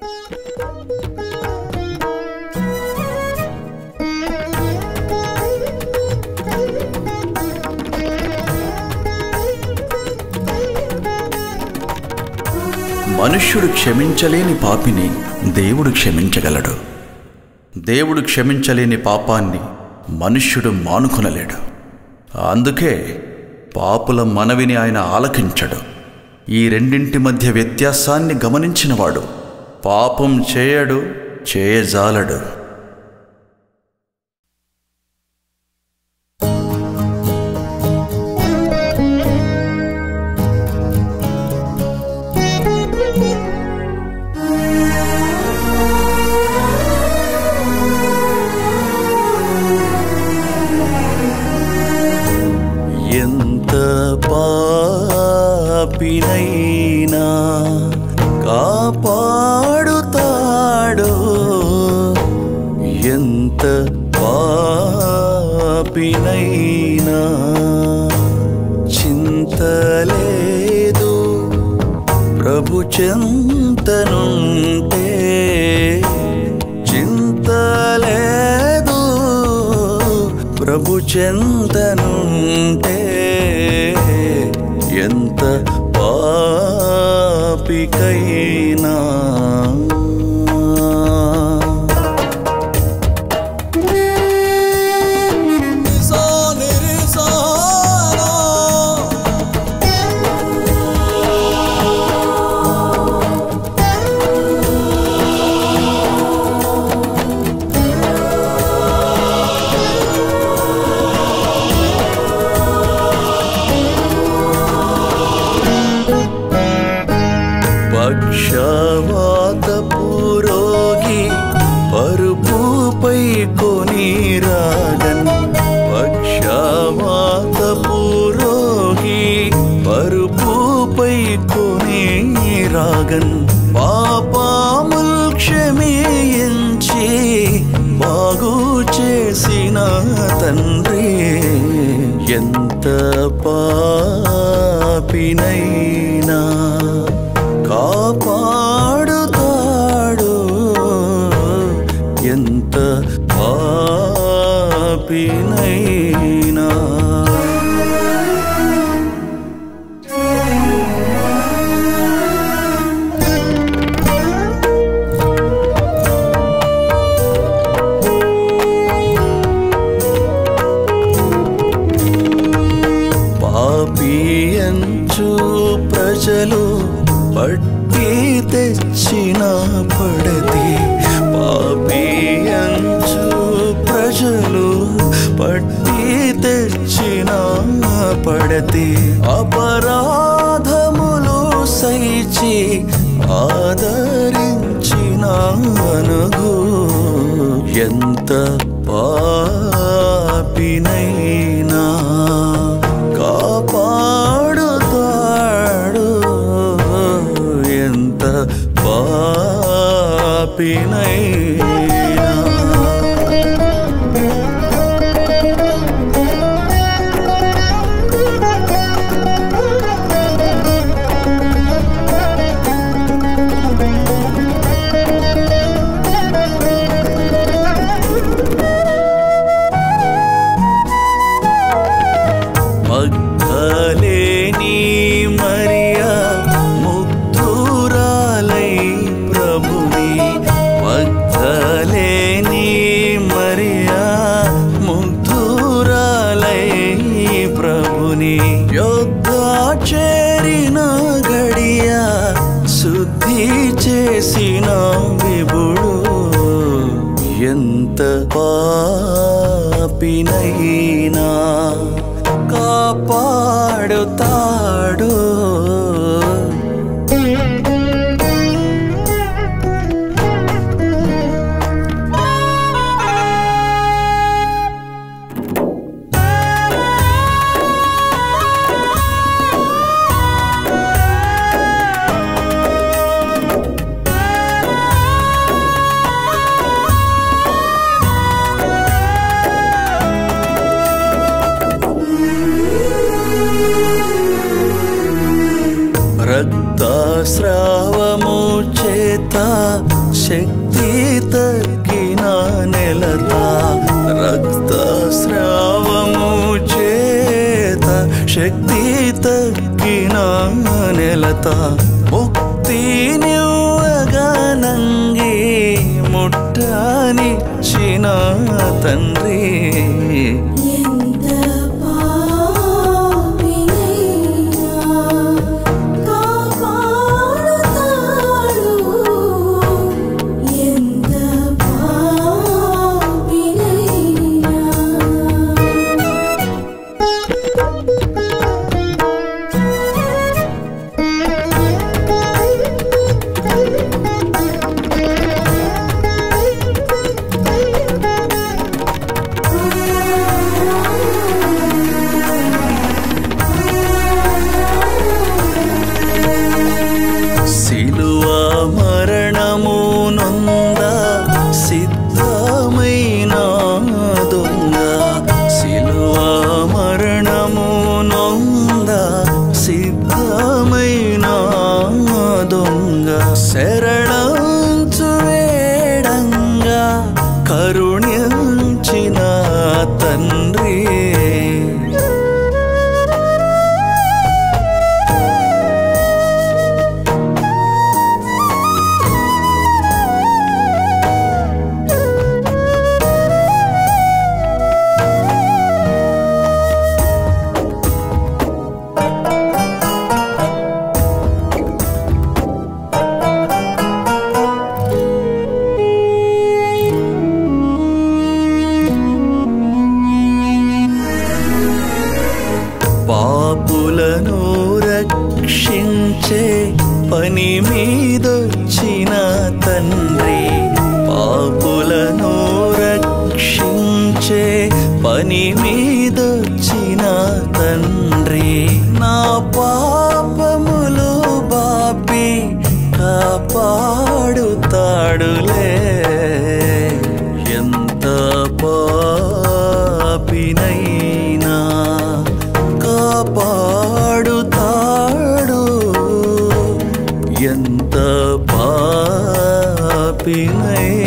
మనుష్యుడు క్షమించలేని పాపిని దేవుడు క్షమించగలడు దేవుడు క్షమించలేని పాపాన్ని మనుష్యుడు మానుకొనలేడు అందుకే పాపుల మనవిని ఆయన ఆలకించడు ఈ రెండింటి మధ్య వ్యత్యాసాన్ని గమనించినవాడు పాపం చేయడు చేయజాలడు ఎంత పాపినైనా కాపాడుతాడో ఎంత పాపినైనా చింతలేదు ప్రభు చింతనుంటే చింతలేదు ప్రభు చింతనుంటే ఎంత పాపికైనా పక్షవాత పురోగి పరుపుపై కొని రాగన్ పక్షవాత పురోగి పరుపుపై కొని రాగన్ పాపాముల్ క్షమించి బాగు చేసిన తండ్రి ఎంత పాపినైనా కాపాడుతాడు ఎంత పాపినైనా పాపియంచు ప్రజలు పట్టి తెచ్చిన పడతి పాపియంచు ప్రజలు పట్టి తెచ్చిన పడతి అపరాధములు సైచి ఆదరించిన అనుగు ఎంత పాపినైనా కాపాడుతాడు ఎంత పాపినైనా మగ్ధలేని మరియా ముగ్ధురాలై ప్రభుని మగ్ధలేని మరియా ముగ్ధురాలై ప్రభుని యొద్ద చేరిన గడియ శుద్ధి చేసిన విభుడు ఎంత పాపినైనా కాపాడుతాడు చేత శక్తి తగ్గిన నెలత రక్తస్రావము చేత శక్తి తగ్గిన నెలత ముక్తినివ్వగనంగి ముట్టనిచ్చిన తండ్రి ఎంత పాపినైనా కాపాడుతాడు ఎంత పాపినైనా సిలువ మరణము నొంద సిద్ధమైన దొంగ సిలువ మరణము నొంద సిద్ధమైన దొంగ శరణంచు వేడంగా కరుణించిన తండ్రి పాపులను రక్షించే పని మీదొచ్చిన తండ్రి పాపులను రక్షించే పని మీదొచ్చిన తండ్రి నా పాపములు బాపి కాపాడుతాడులే ఎంత పాపినైనా కాపాడుతాడు ఎంత పాపినైనా